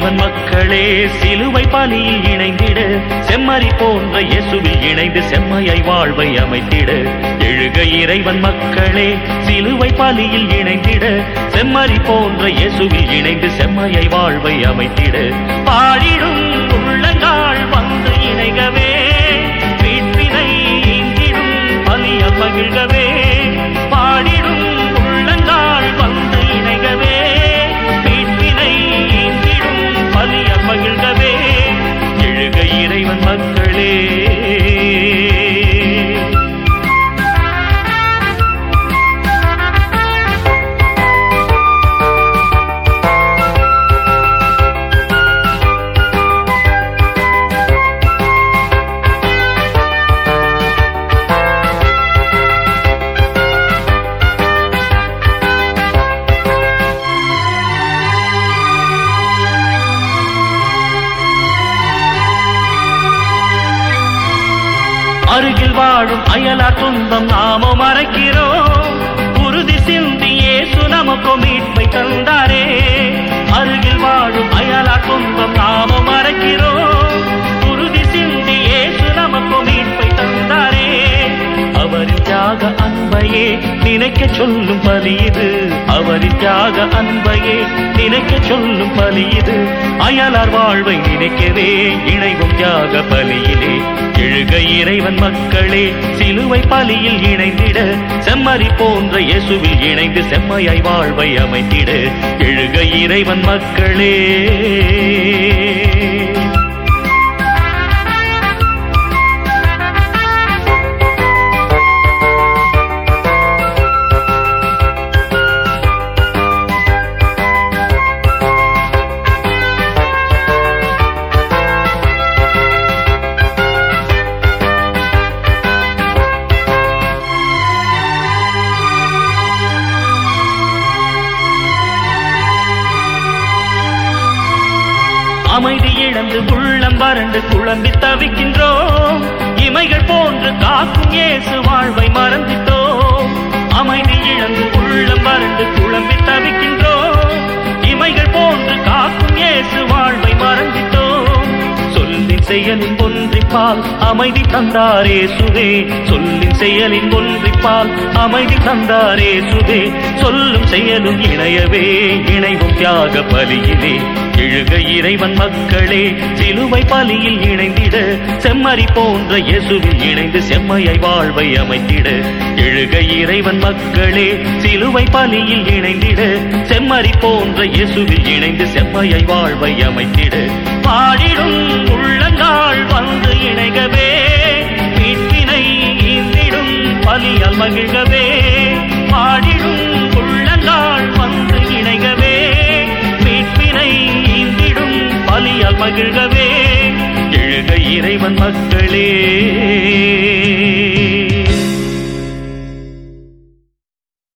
இறைவன் மக்களே சிலுவை பலியில் இணைந்திட செம்மறி போன்ற இயேசுவில் இணைந்து செம்மையை வாழ்வை அமைத்திட எழுக இறைவன் மக்களே சிலுவை பலியில் இணைந்திட செம்மறி போன்ற இயேசுவில் இணைந்து செம்மையை வாழ்வை அமைத்திட பாடிடும் உள்ளங்கால் வந்து இணைகவே மீட்பினை ஈந்திடும் பலிய மகிழ்கவே பாடிடும் உள்ளங்கால் வந்து இணைகவே மீட்பினை ஈந்திடும் பலிய மகிழ்கவே எழுக இறைவன் மக்களே அருகில் வாழும் அயலார் துன்பம் நாமோ மறைக்கிறோம் உறுதி சிந்தி இயேசு நமக்கு மீட்பை தந்தாரே அருகில் வாழும் அயலார் துன்பம் நாமோ மறைக்கிறோம் உறுதி சிந்தி இயேசு நமக்கு மீட்பை தந்தாரே அவரின் தியாக அன்பையே நினைக்க சொல்லும் பலி இது அவரின் தியாக அன்பையே நினைக்க சொல்லும் பலி இது அயலார் வாழ்வை நினைக்கவே இணைவும் தியாக பலியிலே எழுக இறைவன் மக்களே சிலுவை பலியில் இணைந்திட செம்மறி போன்ற இயேசுவில் இணைந்து செம்மையாய் வாழ்வை அமைத்திட எழுக இறைவன் மக்களே அமைதி இழந்து உள்ளம் வறண்டு குழம்பி தவிக்கின்றோம் இமைகள் போன்று காக்கும் இயேசு வாழ்வை மறந்துட்டோம் அமைதி இழந்து உள்ளம் வறண்டு குழம்பி தவிக்கின்றோம் இமைகள் போன்று காக்கும் இயேசு வாழ்வை மறந்துட்டோம் சொல்லின் செயலின் ஒன்றிப்பால் அமைதி தந்தாரே சுதே சொல்லின் செயலின் ஒன்றிப்பால் அமைதி தந்தாரே சுதே சொல்லும் செயலும் இணையவே இணைவும் தியாக பலியிலே எழுக இறைவன் மக்களே சிலுவை பலியில் இணைந்திட செம்மறி போன்ற இயேசுவில் இணைந்து செம்மையை வாழ்வை அமைத்திட எழுக இறைவன் மக்களே சிலுவை பலியில் இணைந்திட செம்மறி போன்ற இயேசுவில் இணைந்து செம்மையை வாழ்வை அமைத்திட பாடிடும் உள்ளங்கால் வந்து இணைகவே மீட்பினை ஈந்திடும் பலியால் மகிழ்கவே பாடிடும் உள்ளங்கால் வந்து இணைகவே மீட்பினை ஈந்திடும் பலியால் மகிழ்கவே எழுக இறைவன் மக்களே